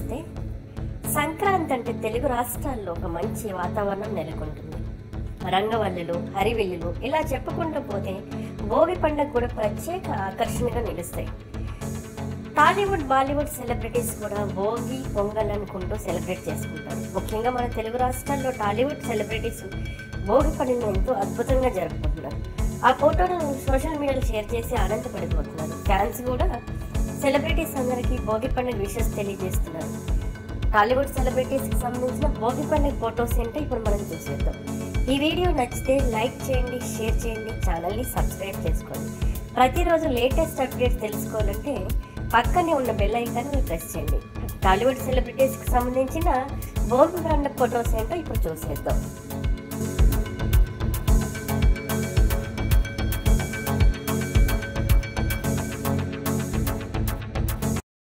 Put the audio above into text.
వస్తే సంక్రాంతి అంటే తెలుగు రాష్ట్రాల్లో ఒక మంచి వాతావరణం నెలకొంటుంది రంగవల్లులు హరివిల్లులు ఇలా చెప్పుకుంటూ పోతే భోగి పండుగ కూడా ప్రత్యేక ఆకర్షణగా నిలుస్తాయి టాలీవుడ్ బాలీవుడ్ సెలబ్రిటీస్ కూడా భోగి పొంగల్ అనుకుంటూ సెలబ్రేట్ చేసుకుంటారు ముఖ్యంగా మన తెలుగు రాష్ట్రాల్లో టాలీవుడ్ సెలబ్రిటీస్ భోగి పండుగను ఎంతో అద్భుతంగా జరుపుకుంటున్నారు ఆ ఫోటోలను సోషల్ మీడియాలో షేర్ చేసి ఆనందపడిపోతున్నారు ఫ్యాన్స్ కూడా సెలబ్రిటీస్ అందరికీ భోగి పండుగ విషెస్ తెలియజేస్తున్నారు టాలీవుడ్ సెలబ్రిటీస్ కి సంబంధించిన భోగి పండుగ ఫోటోస్ ఏంటో ఇప్పుడు మనం చూసేద్దాం ఈ వీడియో నచ్చితే లైక్ చేయండి షేర్ చేయండి ఛానల్ని సబ్స్క్రైబ్ చేసుకోండి ప్రతిరోజు లేటెస్ట్ అప్డేట్స్ తెలుసుకోవాలంటే పక్కనే ఉన్న బెల్ ఐకాన్ని ప్రెస్ చేయండి టాలీవుడ్ సెలబ్రిటీస్కి సంబంధించిన భోగి పండుగ ఫోటోస్ ఏంటో ఇప్పుడు చూసేద్దాం